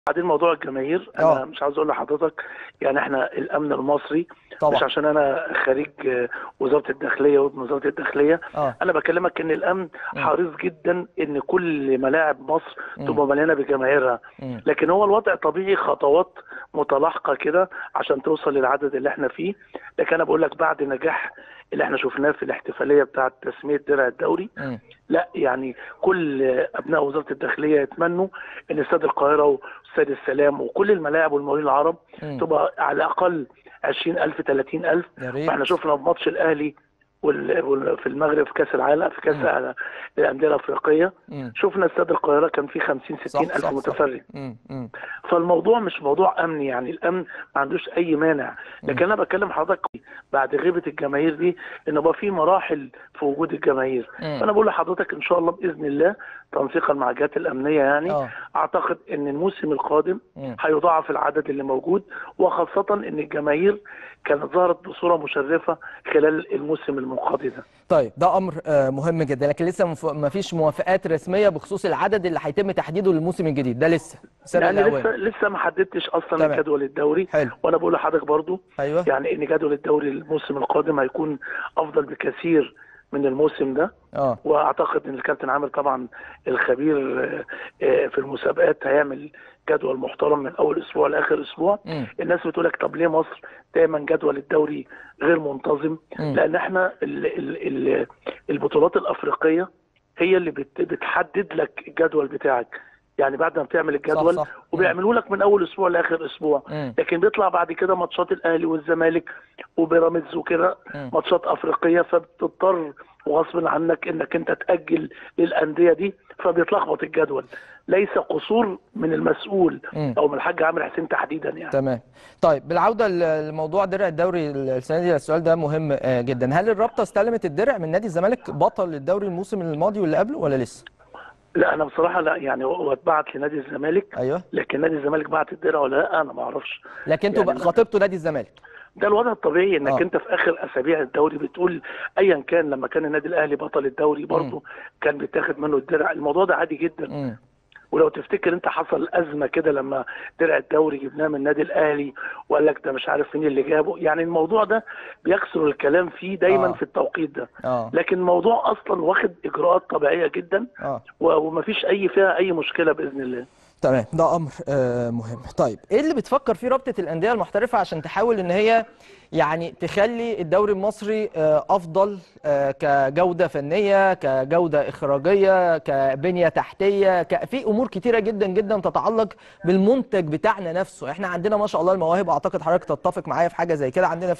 بعدين موضوع الجماهير انا آه. مش عاوز اقول لحضرتك يعني احنا الامن المصري طبعا مش عشان انا خريج آه، وزاره الداخليه وابن وزاره الداخليه اه انا بكلمك ان الامن مم. حريص جدا ان كل ملاعب مصر مم. تبقى مليانه بجماهيرها مم. لكن هو الوضع طبيعي خطوات متلاحقه كده عشان توصل للعدد اللي احنا فيه لكن انا بقول لك بعد نجاح اللي احنا شفناه في الاحتفاليه بتاعه تسميه درع الدوري مم. لا يعني كل ابناء وزاره الداخليه يتمنوا ان استاد القاهره واستاد السلام وكل الملاعب والمقاولين العرب مم. تبقى على الاقل 20000 30000 يا ريت واحنا شفنا في ماتش الاهلي وال- وال- في المغرب في كاس العالم في كاس مم. العالم- الانديه الافريقيه مم. شفنا استاد القاهره كان فيه 50 60 صح الف صح صح متفرج مم. مم. فالموضوع مش موضوع امني يعني الامن ما عندوش اي مانع لكن انا بكلم حضرتك بعد غيبه الجماهير دي ان بقى في مراحل في وجود الجماهير مم. فانا بقول لحضرتك ان شاء الله باذن الله تنسيقا مع الجهات الامنيه يعني اه اعتقد ان الموسم القادم مم. هيضاعف العدد اللي موجود وخاصه ان الجماهير كانت ظهرت بصوره مشرفه خلال الموسم المنقضي ده طيب ده امر آه، مهم جدا لكن لسه مف- ما فيش موافقات رسميه بخصوص العدد اللي هيتم تحديده للموسم الجديد ده لسه سابق يعني الاوان لسه لسه ما حددتش اصلا تمام. الجدول الدوري حلو وانا بقول لحضرتك برضو ايوه يعني ان جدول الدوري الموسم القادم هيكون افضل بكثير من الموسم ده اه واعتقد ان الكابتن عامر طبعا الخبير آه، آه، في المسابقات هيعمل جدول محترم من اول اسبوع لاخر اسبوع مم. الناس بتقول لك طب ليه مصر دايما جدول الدوري غير منتظم مم. لان احنا ال ال ال البطولات الافريقيه هي اللي بت بتحدد لك الجدول بتاعك يعني بعد ما بتعمل الجدول صح صح وبيعملوا لك من اول اسبوع لاخر اسبوع مم. لكن بيطلع بعد كده ماتشات الاهلي والزمالك وبيراميدز وكده مم. ماتشات افريقيه فبتضطر وغصب عنك انك انت تاجل للانديه دي فبيتلخبط الجدول ليس قصور من المسؤول مم. او من الحاج عامر حسين تحديدا يعني تمام طيب بالعوده ل- لموضوع درع الدوري السنه دي السؤال ده مهم آه، جدا هل الرابطه استلمت الدرع من نادي الزمالك بطل الدوري الموسم الماضي واللي قبله ولا لسه لا انا بصراحه لا يعني هو اتبعت لنادي الزمالك ايوه لكن نادي الزمالك بعت الدرع ولا لا انا ما اعرفش لكن انتوا يعني بقى خاطبتوا نادي الزمالك ده الوضع الطبيعي انك آه. انت في اخر اسابيع الدوري بتقول ايا كان لما كان النادي الاهلي بطل الدوري برضه كان بيتاخد منه الدرع الموضوع ده عادي جدا مم. ولو تفتكر انت حصل ازمه كده لما درع الدوري جبناه من النادي الاهلي وقال لك ده مش عارف مين اللي جابه يعني الموضوع ده بيكثر الكلام فيه دايما آه. في التوقيت ده اه لكن الموضوع اصلا واخد اجراءات طبيعيه جدا اه و- ومفيش اي فيها اي مشكله باذن الله تمام ده امر آه مهم طيب ايه اللي بتفكر فيه رابطه الانديه المحترفه عشان تحاول ان هي يعني تخلي الدوري المصري آه افضل آه كجوده فنيه كجوده اخراجيه كبنيه تحتيه ك... في امور كتيره جدا جدا تتعلق بالمنتج بتاعنا نفسه احنا عندنا ما شاء الله المواهب اعتقد حضرتك تتفق معايا في حاجه زي كده عندنا